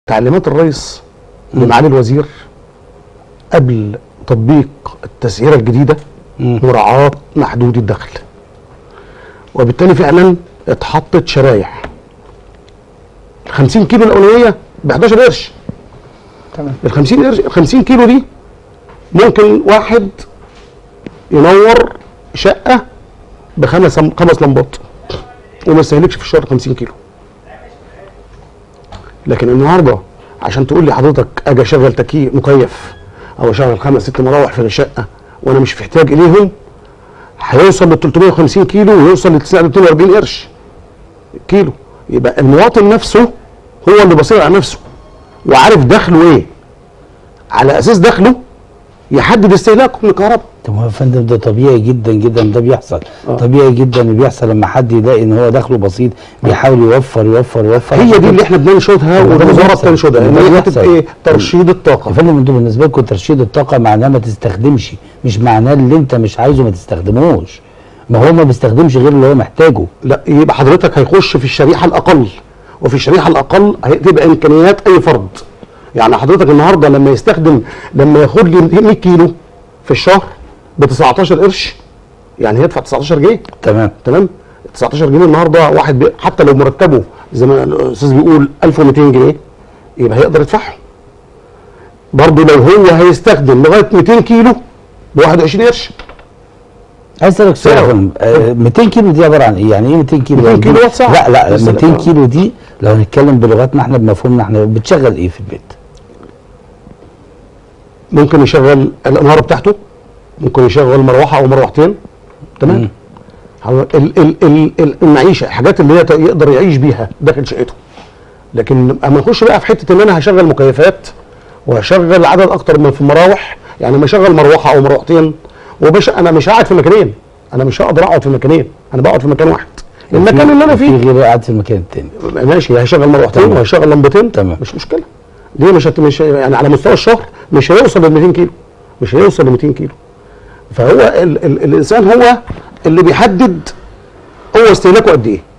تعليمات الرئيس لمعالي الوزير قبل تطبيق التسعيره الجديده مم. مراعاه محدود الدخل وبالتالي فعلا اتحطت شرايح 50 كيلو الاولانيه ب 11 قرش تمام ال 50 قرش ال 50 كيلو دي ممكن واحد ينور شقه بخمس خمس لمبات وما يستهلكش في الشهر 50 كيلو لكن النهارده عشان تقول لي حضرتك اجي اشغل تكييف مكيف او اشغل خمس ست مراوح في الشقه وانا مش محتاج اليهم هيوصل لل 350 كيلو ويوصل ل 240 قرش كيلو يبقى المواطن نفسه هو اللي بصير على نفسه وعارف دخله ايه على اساس دخله يحدد استهلاكه من الكهرباء طب ما هو يا فندم ده طبيعي جدا جدا ده بيحصل آه. طبيعي جدا اللي بيحصل لما حد يلاقي ان هو دخله بسيط بيحاول يوفر يوفر يوفر هي دي اللي احنا بننشدها طب ده والوزاره بيحصل. بتنشدها ان ده هي بيحصل. حته ايه ترشيد الطاقه يا فندم انتوا بالنسبه لكم ترشيد الطاقه معناه ما تستخدمش مش معناه اللي انت مش عايزه ما تستخدموش ما هو ما بيستخدمش غير اللي هو محتاجه لا يبقى حضرتك هيخش في الشريحه الاقل وفي الشريحه الاقل هتبقى امكانيات اي فرد يعني حضرتك النهارده لما يستخدم لما ياخد لي 100 كيلو في الشهر ب 19 قرش يعني هيدفع 19 جنيه تمام تمام 19 جنيه النهارده واحد بي... حتى لو مرتبه زي ما الاستاذ بيقول 1200 جنيه يبقى هيقدر يدفعهم برضه لو هو هيستخدم لغايه 200 كيلو ب 21 قرش عايز اسالك سؤال يا سعر. فندم آه، 200 كيلو دي عباره عن ايه؟ يعني ايه 200 كيلو؟ 200 كيلو وات ساعة. لا لا بس 200 لا. كيلو دي لو هنتكلم بلغتنا احنا بمفهومنا احنا بتشغل ايه في البيت؟ ممكن يشغل الاناره بتاعته ممكن يشغل مروحه او مروحتين مم. تمام هو ال ال ال ال المعيشه الحاجات اللي هي ت- يقدر يعيش بيها داخل شقته لكن اما نخش بقى في حته ان انا هشغل مكيفات وهشغل عدد اكتر من في المراوح يعني ما اشغل مروحه او مروحتين وبش انا مش قاعد في مكانين انا مش هقدر اقعد في مكانين انا بقعد في مكان واحد المكان اللي انا في فيه غير قاعد في المكان التاني ماشي هشغل مروحتين تمام. وهشغل لمبتين تمام. مش مشكله دي مش هت... مش يعني على مستوى الشهر مش هيوصل لل 200 كيلو مش هيوصل ل 200 كيلو فهو ال... ال... الانسان هو اللي بيحدد هو استهلاكه قد ايه